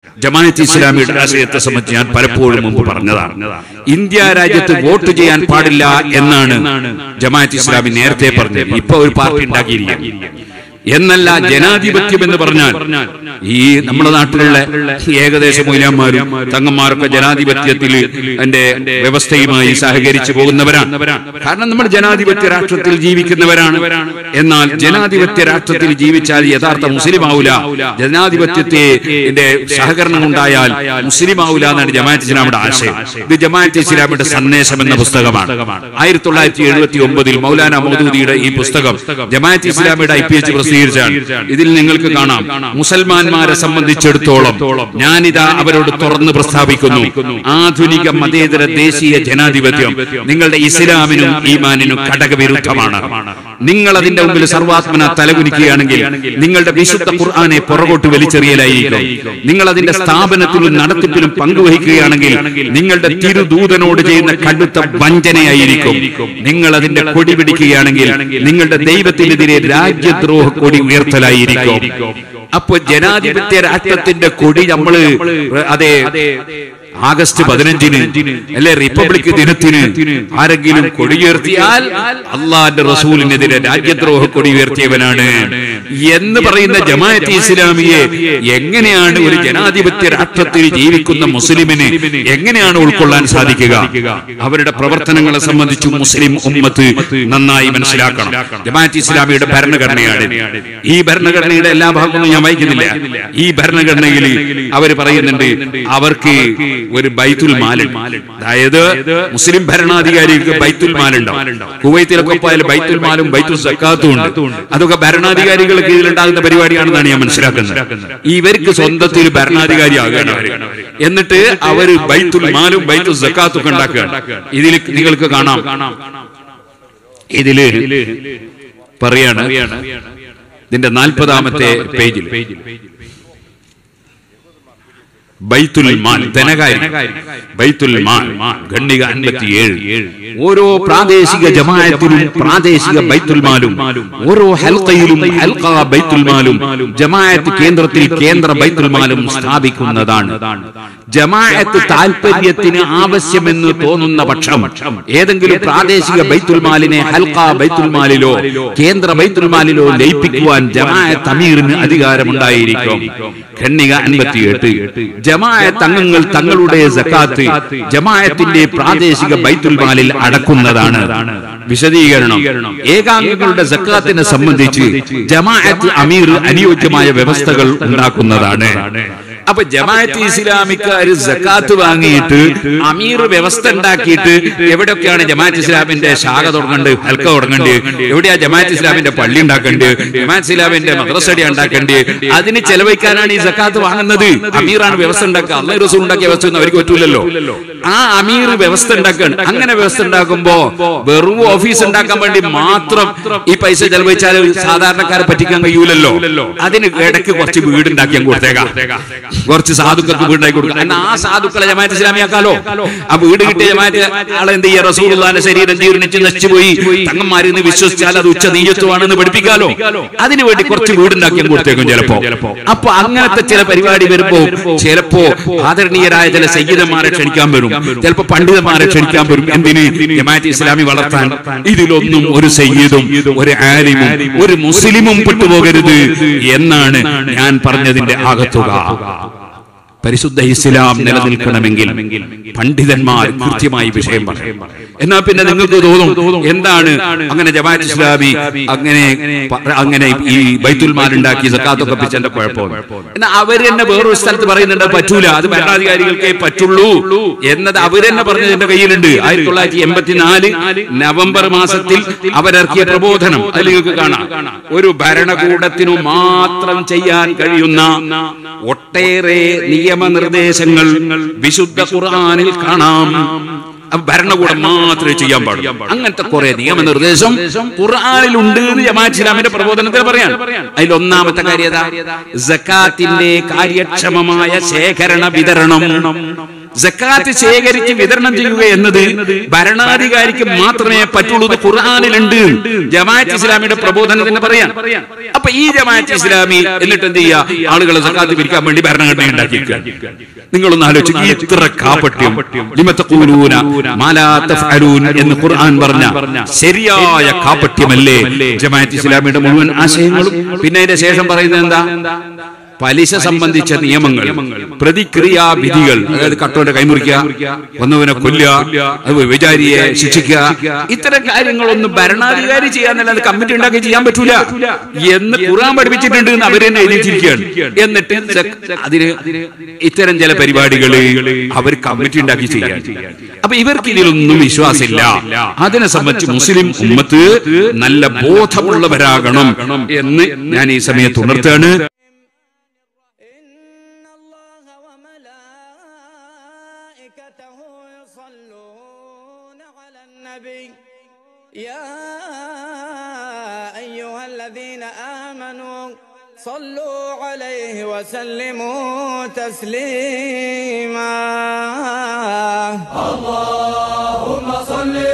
ജമാഅത്ത് ഇസ്ലാമിയുടെ ആശയത്തെ സംബന്ധിച്ച് ഞാൻ പലപ്പോഴും മുമ്പ് പറഞ്ഞതാണ് ഇന്ത്യ രാജ്യത്ത് വോട്ട് ചെയ്യാൻ പാടില്ല എന്നാണ് ജമാഅത്ത് ഇസ്ലാമി നേരത്തെ പറഞ്ഞത് ഇപ്പൊ ഒരു പാർട്ടി ഉണ്ടാക്കിയിരിക്കുകയാണ് എന്നല്ല ജനാധിപത്യം എന്ന് പറഞ്ഞാൽ ഈ നമ്മുടെ നാട്ടിലുള്ള ഏകദേശം മൂല്യന്മാരും തങ്ങന്മാരൊക്കെ ജനാധിപത്യത്തിൽ എന്റെ വ്യവസ്ഥയുമായി സഹകരിച്ചു പോകുന്നവരാണ് കാരണം നമ്മൾ ജനാധിപത്യ രാഷ്ട്രത്തിൽ ജീവിക്കുന്നവരാണ് എന്നാൽ ജനാധിപത്യ രാഷ്ട്രത്തിൽ ജീവിച്ചാൽ യഥാർത്ഥ മുസ്ലിം ആവൂല ജനാധിപത്യത്തെ ഇതിന്റെ സഹകരണം ഉണ്ടായാൽ മുസ്ലിം ആവൂല എന്നാണ് ജമാഅത്ത് ഇസ്ലാമിയുടെ ആശയം ഇത് ജമാഅത്ത് ഇസ്ലാമിയുടെ സന്ദേശം എന്ന പുസ്തകമാണ് ആയിരത്തി തൊള്ളായിരത്തി എഴുപത്തി ഒമ്പതിൽ മൗലാന മൗദൂദിയുടെ ഈ പുസ്തകം ജമാഅത്ത് ഇസ്ലാമിയുടെ ഐ പി എച്ച് പ്രസിദ്ധീകരിച്ചാണ് ഇതിൽ നിങ്ങൾക്ക് കാണാം മുസൽമാന്മാരെ സംബന്ധിച്ചിടത്തോളം ഞാനിതാ അവരോട് തുറന്ന് പ്രസ്താവിക്കുന്നു ആധുനിക മതേതര ദേശീയ ജനാധിപത്യം നിങ്ങളുടെ ഇസ്ലാമിനും ഈമാനിനും ഘടകവിരുദ്ധമാണ് നിങ്ങൾ അതിന്റെ മുമ്പിൽ സർവാത്മന തലകുനിക്കുകയാണെങ്കിൽ നിങ്ങളുടെ വിശുദ്ധ ഖുർആനെ പുറകോട്ട് വലിച്ചെറിയലായിരിക്കും നിങ്ങൾ അതിന്റെ സ്ഥാപനത്തിലും നടത്തിപ്പിലും പങ്കുവഹിക്കുകയാണെങ്കിൽ നിങ്ങളുടെ തിരുദൂതനോട് ചെയ്യുന്ന കടുത്ത വഞ്ചനയായിരിക്കും നിങ്ങൾ അതിന്റെ കൊടി പിടിക്കുകയാണെങ്കിൽ നിങ്ങളുടെ ദൈവത്തിനെതിരെ രാജ്യദ്രോഹ കൊടി ഉയർത്തലായിരിക്കും അപ്പൊ ജനാധിപത്യ രാഷ്ട്രത്തിന്റെ കൊടി നമ്മള് അതെ ആഗസ്റ്റ് പതിനഞ്ചിന് അല്ലെ റിപ്പബ്ലിക് ദിനത്തിന് ആരെങ്കിലും കൊടിയുയർത്തിയാൽ അള്ളാന്റെ റസൂലിനെതിരെ രാജ്യദ്രോഹ കൊടി ഉയർത്തിയവനാണ് എന്ന് പറയുന്ന ജമാഅത്ത് ഇസ്ലാമിയെ എങ്ങനെയാണ് ഒരു ജനാധിപത്യ രാഷ്ട്രത്തിൽ ജീവിക്കുന്ന മുസ്ലിമിന് എങ്ങനെയാണ് ഉൾക്കൊള്ളാൻ സാധിക്കുക അവരുടെ പ്രവർത്തനങ്ങളെ സംബന്ധിച്ച് മുസ്ലിം ഉമ്മത്ത് നന്നായി മനസ്സിലാക്കണം ജമാഅത്ത് ഇസ്ലാമിയുടെ ഭരണഘടനയാണ് ഈ ഭരണഘടനയുടെ എല്ലാ ഭാഗങ്ങളും ഞാൻ വായിക്കുന്നില്ല ഈ ഭരണഘടനയിൽ അവർ പറയുന്നുണ്ട് അവർക്ക് ഒരു ബൈത്തുൽ മാലുണ്ട് അതായത് മുസ്ലിം ഭരണാധികാരിക്ക് ബൈത്തുൽ മാലുണ്ടാവും കുവൈത്തിലൊക്കെ പോയാൽ ബൈത്തുൽ മാലും ബൈത്തുൽ സക്കാത്തും ഉണ്ട് അതൊക്കെ ഭരണാധികാരികൾ കീഴിലുണ്ടാകുന്ന പരിപാടിയാണെന്നാണ് ഞാൻ മനസ്സിലാക്കുന്നത് ഇവർക്ക് സ്വന്തത്തിൽ ഭരണാധികാരി ആകുകയാണ് അവര് എന്നിട്ട് അവര് ബൈത്തുൽ മാലും ബൈത്തുൽ സക്കാത്തും ഒക്കെ ഉണ്ടാക്കുകയാണ് ഇതിൽ നിങ്ങൾക്ക് കാണാം ഇതില് പറയാണ് ഇതിന്റെ നാൽപ്പതാമത്തെ പേജിൽ ബൈത്തുൽ മാൽ ധനകാര്യം ബൈത്തുൽ മാൽ ഖണ്ഡിക അൻപത്തിയേഴ് ഓരോ പ്രാദേശിക ജമാഅത്തിലും പ്രാദേശിക ബൈത്തുൽ മാലും ഓരോ ഹൽക്കയിലും ഹൽക്ക ബൈത്തുൽ മാലും ജമാഅത്ത് കേന്ദ്രത്തിൽ കേന്ദ്ര ബൈത്തുൽ മാലും സ്ഥാപിക്കുന്നതാണ് ജമാഅത്ത് താല്പര്യത്തിന് ആവശ്യമെന്ന് തോന്നുന്ന പക്ഷം ഏതെങ്കിലും പ്രാദേശിക ബൈത്തുൽ മാലിനെ ഹൽക്ക ബൈത്തുൽ മാലിലോ കേന്ദ്ര ബൈത്തുൽ മാലിലോ ലയിപ്പിക്കുവാൻ ജമാഅത്ത് അമീറിന് അധികാരമുണ്ടായിരിക്കും ഖണ്ഡിക അൻപത്തിയെട്ട് ജമാഅത്ത് അംഗങ്ങൾ തങ്ങളുടെ സക്കാത്ത് ജമാഅത്തിന്റെ പ്രാദേശിക ബൈത്തുൽ മാലിൽ അടക്കുന്നതാണ് വിശദീകരണം ഏകാംഗങ്ങളുടെ സക്കാത്തിനെ സംബന്ധിച്ച് ജമാഅത്ത് അമീർ അനുയോജ്യമായ വ്യവസ്ഥകൾ ഉണ്ടാക്കുന്നതാണ് അപ്പൊ ജമാഅത്ത് ഇസ്ലാമിക്കാര് സക്കാത്ത് വാങ്ങിയിട്ട് അമീർ വ്യവസ്ഥ ഉണ്ടാക്കിയിട്ട് എവിടെയൊക്കെയാണ് ജമാഅത്ത് ഇസ്ലാമിന്റെ ശാഖ തുടങ്ങേണ്ടത് ഹൽക്ക തുടങ്ങേണ്ടത് എവിടെയാ ജമാഅത്ത് ഇസ്ലാമിന്റെ പള്ളി ഉണ്ടാക്കേണ്ടത് ജമാഅത്ത് ഇസ്ലാമിന്റെ മദ്രസടി ഉണ്ടാക്കേണ്ടത് അതിന് ചെലവഴിക്കാനാണ് ഈ സക്കാത്ത് വാങ്ങുന്നത് അമീറാണ് വ്യവസ്ഥ ഉണ്ടാക്കുക അള്ളാഹ് റസൂൽ ഉണ്ടാക്കിയ വ്യവസ്ഥ ഒന്നും അവർക്ക് പറ്റൂലല്ലോ ആ അമീർ വ്യവസ്ഥ ഉണ്ടാക്കുകയാണ് അങ്ങനെ വ്യവസ്ഥ ഉണ്ടാക്കുമ്പോ വെറും ഓഫീസ് ഉണ്ടാക്കാൻ വേണ്ടി മാത്രം ഈ പൈസ ചെലവഴിച്ചാൽ സാധാരണക്കാരെ പറ്റിക്കാൻ കഴിയൂലല്ലോ അതിന് ഇടയ്ക്ക് കുറച്ച് വീടുണ്ടാക്കി അങ്ങ് കൊടുത്തേക്കാം കുറച്ച് സാധുക്കൾക്ക് വീടുണ്ടാക്കി കൊടുക്കാം എന്നാ ആ സാധുക്കളെ ജമാഅത്ത് ഇസ്ലാമിയാക്കാലോ ആ വീട് കിട്ടിയ ജമാഅത്ത് ആളെ എന്ത് ചെയ്യുക റസൂലുള്ളാന്റെ ശരീരം ജീർണിച്ച് നശിച്ചുപോയി തങ്ങന്മാരിൽ നിന്ന് വിശ്വസിച്ചാൽ അത് ഉച്ച നീയത്വമാണെന്ന് പഠിപ്പിക്കാലോ അതിനു വേണ്ടി കുറച്ച് വീടുണ്ടാക്കി അങ്ങ് കൊടുത്തേക്കും ചിലപ്പോ അപ്പൊ അങ്ങനത്തെ ചില പരിപാടി വരുമ്പോ ചിലപ്പോ ആദരണീയരായ ചില സയ്യിദന്മാരെ ക്ഷണിക്കാൻ വരും ചിലപ്പോ പണ്ഡിതന്മാരെ ക്ഷണിക്കാൻ വരും എന്തിന് ജമാഅത്ത് ഇസ്ലാമി വളർത്താൻ ഇതിലൊന്നും ഒരു സയ്യിദും ഒരു ആലിമും ഒരു മുസ്ലിമും പെട്ടുപോകരുത് എന്നാണ് ഞാൻ പറഞ്ഞതിന്റെ ആകത്തുക പരിശുദ്ധ ഇസ്ലാം നിലനിൽക്കണമെങ്കിൽ പണ്ഡിതന്മാർ കൃത്യമായി വിഷയം പറയും എന്നാ പിന്നെ നിങ്ങൾക്ക് തോന്നും എന്താണ് അങ്ങനെ ജമാഅത്ത് ഇസ്ലാമി അങ്ങനെ പ- അങ്ങനെ ഈ ബൈത്തുൽ മാൽ ഉണ്ടാക്കി സക്കാത്തൊക്കെ പിച്ചന്റെ കുഴപ്പം എന്നാ അവർ തന്നെ വേറൊരു സ്ഥലത്ത് പറയുന്നുണ്ട് അത് പറ്റൂല അത് ഭരണാധികാരികൾക്കേ പറ്റുള്ളൂ എന്നത് അവർ തന്നെ പറഞ്ഞത് എന്റെ കയ്യിലുണ്ട് ആയിരത്തി തൊള്ളായിരത്തി എൺപത്തിനാല് നവംബർ മാസത്തിൽ അവരിറക്കിയ പ്രബോധനം അതിൽ നിങ്ങൾക്ക് കാണാം ഒരു ഭരണകൂടത്തിനു മാത്രം ചെയ്യാൻ കഴിയുന്ന ഒട്ടേറെ നിയമനിർദ്ദേശങ്ങൾ വിശുദ്ധ ഖുർആനിൽ കാണാം അപ്പൊ ഭരണകൂടം മാത്രമേ ചെയ്യാൻ പാടുള്ളൂ അങ്ങനത്തെ കുറെ നിയമനിർദ്ദേശം ഖുർആനിലുണ്ട് എന്ന് ജമാഅത്ത് ഇസ്ലാമിന്റെ പ്രബോധനത്തിൽ പറയാൻ അതിൽ ഒന്നാമത്തെ കാര്യത സക്കാത്തിന്റെ കാര്യക്ഷമമായ ശേഖരണ വിതരണം സക്കാത്ത് ശേഖരിച്ച് വിതരണം ചെയ്യുക എന്നത് ഭരണാധികാരിക്ക് മാത്രമേ പറ്റുള്ളൂ ഇത് ഖുർആാനിലുണ്ട് ജമാഅത്ത് ഇസ്ലാമിയുടെ പ്രബോധനത്തിന് പറയാം അപ്പൊ ഈ ജമാഅത്ത് ഇസ്ലാമി എന്നിട്ട് എന്ത് ചെയ്യുക ആളുകളെ സക്കാത്ത് പിരിക്കാൻ വേണ്ടി ഭരണഘടന ഉണ്ടാക്കിയിരിക്കുക നിങ്ങളൊന്ന് ആലോചിച്ച് ഇത്ര കാപട്യം ലിമത്തഖൂലൂന മാ ലാ തഫ്അലൂൻ എന്ന് ഖുർആൻ പറഞ്ഞ ശരിയായ കാപട്യമല്ലേ ജമാഅത്ത് ഇസ്ലാമിയുടെ മുഴുവൻ ആശയങ്ങളും പിന്നെ അതിന്റെ ശേഷം പറയുന്നത് എന്താ പലിശ സംബന്ധിച്ച നിയമങ്ങൾ പ്രതിക്രിയാ വിധികൾ അതായത് കട്ടോന്റെ കൈമുറിക്കുക വന്നവനെ കൊല്ലുക അത് വിചാരിയെ ശിക്ഷിക്കുക ഇത്തരം കാര്യങ്ങളൊന്നും ഭരണാധികാരി ചെയ്യാന്നല്ലാതെ കമ്മിറ്റി ഉണ്ടാക്കി ചെയ്യാൻ പറ്റൂല എന്ന് ഖുർആൻ പഠിപ്പിച്ചിട്ടുണ്ട് എന്ന് അവര് തന്നെ എഴുതിച്ചിരിക്കുകയാണ് എന്നിട്ട് സ- അതിന് ഇത്തരം ചില പരിപാടികള് അവർ കമ്മിറ്റി ഉണ്ടാക്കി ചെയ്യാൻ അപ്പൊ ഇവർക്ക് ഇതിലൊന്നും വിശ്വാസമില്ല അതിനെ സംബന്ധിച്ച് മുസ്ലിം ഉമ്മത്ത് നല്ല ബോധമുള്ളവരാകണം എന്ന് ഞാൻ ഈ സമയത്ത് ഉണർത്താണ് إن الله وملائكته يصلون على النبي يا أيها الذين آمنوا صلوا عليه وسلموا تسليما اللهم صل